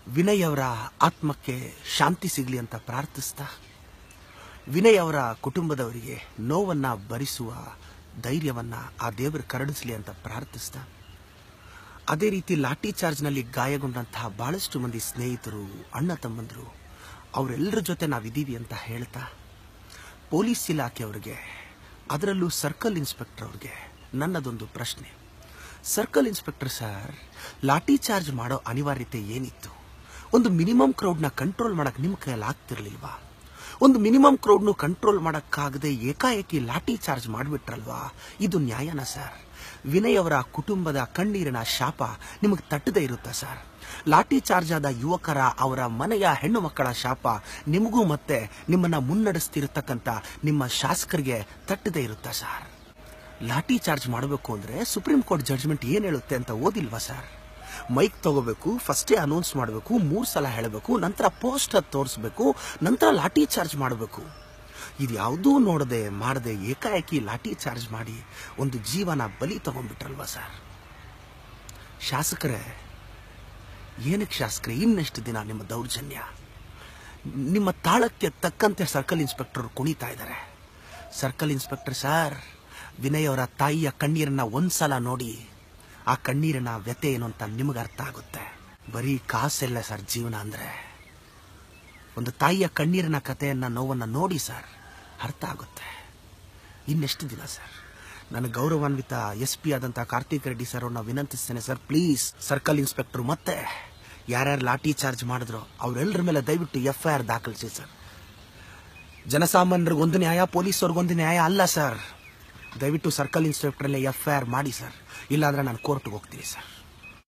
ವಿನಯ್ ಅವರ ಆತ್ಮಕ್ಕೆ ಶಾಂತಿ ಸಿಗಲಿ ಅಂತ ಪ್ರಾರ್ಥಿಸ್ತಾ ವಿನಯ್ ಅವರ ಕುಟುಂಬದವರಿಗೆ ನೋವನ್ನ ಭರಿಸುವ ಧೈರ್ಯವನ್ನ ಆ ದೇವರು ಕರುಣಿಸಲಿ ಅಂತ ಪ್ರಾರ್ಥಿಸ್ತಾ ಅದೇ ರೀತಿ ಲಾಠಿ ಚಾರ್ಜ್ನಲ್ಲಿ ಗಾಯಗೊಂಡಂತಹ ಬಹಳಷ್ಟು ಮಂದಿ ಸ್ನೇಹಿತರು ಅಣ್ಣ ತಮ್ಮಂದರು ಅವರೆಲ್ಲರ ಜೊತೆ ನಾವಿದ್ದೀವಿ ಅಂತ ಹೇಳ್ತಾ ಪೊಲೀಸ್ ಇಲಾಖೆಯವರಿಗೆ ಅದರಲ್ಲೂ ಸರ್ಕಲ್ ಇನ್ಸ್ಪೆಕ್ಟರ್ ಅವ್ರಿಗೆ ನನ್ನದೊಂದು ಪ್ರಶ್ನೆ circle inspector sir lathi charge ಮಾಡೋ ಅನಿವಾರ್ಯತೆ ಏನಿತ್ತು ಒಂದು ಮಿನಿಮಮ್ ಕ್ರೌಡ್ನ ಕಂಟ್ರೋಲ್ ಮಾಡಕ್ ನಿಮ್ಮ ಕೈಯಲ್ಲಿ ಆಗ್ತಿರ್ಲಿಲ್ವಾ ಒಂದು ಮಿನಿಮಮ್ ಕ್ರೌಡ್ನು ಕಂಟ್ರೋಲ್ ಮಾಡಕ್ಕಾಗದೆ ಏಕಾಏಕಿ ಲಾಠಿ ಚಾರ್ಜ್ ಮಾಡಿಬಿಟ್ರಲ್ವಾ ಇದು ನ್ಯಾಯನ ಸರ್ ವಿನಯ್ ಅವರ ಕುಟುಂಬದ ಕಣ್ಣೀರಿನ ಶಾಪ ನಿಮಗೆ ತಟ್ಟದೇ ಇರುತ್ತಾ ಸರ್ ಲಾಠಿ ಚಾರ್ಜ್ ಆದ ಯುವಕರ ಅವರ ಮನೆಯ ಹೆಣ್ಣು ಮಕ್ಕಳ ಶಾಪ ನಿಮಗೂ ಮತ್ತೆ ನಿಮ್ಮನ್ನ ಮುನ್ನಡೆಸ್ತಿರತಕ್ಕಂತ ನಿಮ್ಮ ಶಾಸಕರಿಗೆ ತಟ್ಟದೇ ಇರುತ್ತಾ ಸರ್ ಲಾಠಿ ಚಾರ್ಜ್ ಮಾಡಬೇಕು ಅಂದ್ರೆ ಸುಪ್ರೀಂ ಕೋರ್ಟ್ ಜಡ್ಜ್ಮೆಂಟ್ ಏನ್ ಹೇಳುತ್ತೆ ಅಂತ ಓದಿಲ್ವಾ ಸರ್ ಮೈಕ್ ತಗೋಬೇಕು ಫಸ್ಟೇ ಅನೌನ್ಸ್ ಮಾಡಬೇಕು ಮೂರ್ ಸಲ ಹೇಳಬೇಕು ನಂತರ ಪೋಸ್ಟರ್ ತೋರಿಸ್ಬೇಕು ನಂತರ ಲಾಠಿ ಚಾರ್ಜ್ ಮಾಡಬೇಕು ಇದ್ಯಾವುದೂ ನೋಡದೆ ಮಾಡದೆ ಏಕಾಏಕಿ ಲಾಠಿ ಚಾರ್ಜ್ ಮಾಡಿ ಒಂದು ಜೀವನ ಬಲಿ ತಗೊಂಡ್ಬಿಟ್ರಲ್ವಾ ಸರ್ ಶಾಸಕರೇ ಏನಕ್ಕೆ ಶಾಸಕರೇ ಇನ್ನೆಷ್ಟು ದಿನ ನಿಮ್ಮ ದೌರ್ಜನ್ಯ ನಿಮ್ಮ ತಾಳಕ್ಕೆ ತಕ್ಕಂತೆ ಸರ್ಕಲ್ ಇನ್ಸ್ಪೆಕ್ಟರ್ ಕುಣಿತಾ ಇದ್ದಾರೆ ಸರ್ಕಲ್ ಇನ್ಸ್ಪೆಕ್ಟರ್ ಸರ್ ವಿನಯ್ ಅವರ ತಾಯಿಯ ಕಣ್ಣೀರನ್ನ ಒಂದ್ಸಲ ನೋಡಿ ಆ ಕಣ್ಣೀರಿನ ವ್ಯತೆ ಏನು ಅಂತ ನಿಮಗೆ ಅರ್ಥ ಆಗುತ್ತೆ ಬರೀ ಕಾಸೆಲ್ಲ ಸರ್ ಜೀವನ ಅಂದ್ರೆ ಒಂದು ತಾಯಿಯ ಕಣ್ಣೀರಿನ ಕಥೆಯನ್ನ ನೋವನ್ನ ನೋಡಿ ಸರ್ ಅರ್ಥ ಆಗುತ್ತೆ ಇನ್ನೆಷ್ಟು ದಿನ ಸರ್ ನನ್ನ ಗೌರವಾನ್ವಿತ ಎಸ್ ಪಿ ಆದಂತಹ ಕಾರ್ತಿಕ್ ರೆಡ್ಡಿ ಸರ್ ಅವ್ರನ್ನ ವಿನಂತಿಸ್ತೇನೆ ಸರ್ ಪ್ಲೀಸ್ ಸರ್ಕಲ್ ಇನ್ಸ್ಪೆಕ್ಟರ್ ಮತ್ತೆ ಯಾರ್ಯಾರು ಲಾಠಿ ಚಾರ್ಜ್ ಮಾಡಿದ್ರು ಅವರೆಲ್ಲರ ಮೇಲೆ ದಯವಿಟ್ಟು ಎಫ್ ಐ ಆರ್ ದಾಖಲಿಸಿ ಸರ್ ಜನಸಾಮಾನ್ಯರಿಗೆ ಒಂದು ನ್ಯಾಯ ಪೊಲೀಸವ್ರಿಗೊಂದು ನ್ಯಾಯ ಅಲ್ಲ ಸರ್ ದಯವಿಟ್ಟು ಸರ್ಕಲ್ ಇನ್ಸ್ಪೆಕ್ಟರ್ಲ್ಲೇ ಎಫ್ ಐ ಆರ್ ಮಾಡಿ ಸರ್ ಇಲ್ಲಾಂದ್ರೆ ನಾನು ಕೋರ್ಟ್ಗೆ ಹೋಗ್ತೀನಿ ಸರ್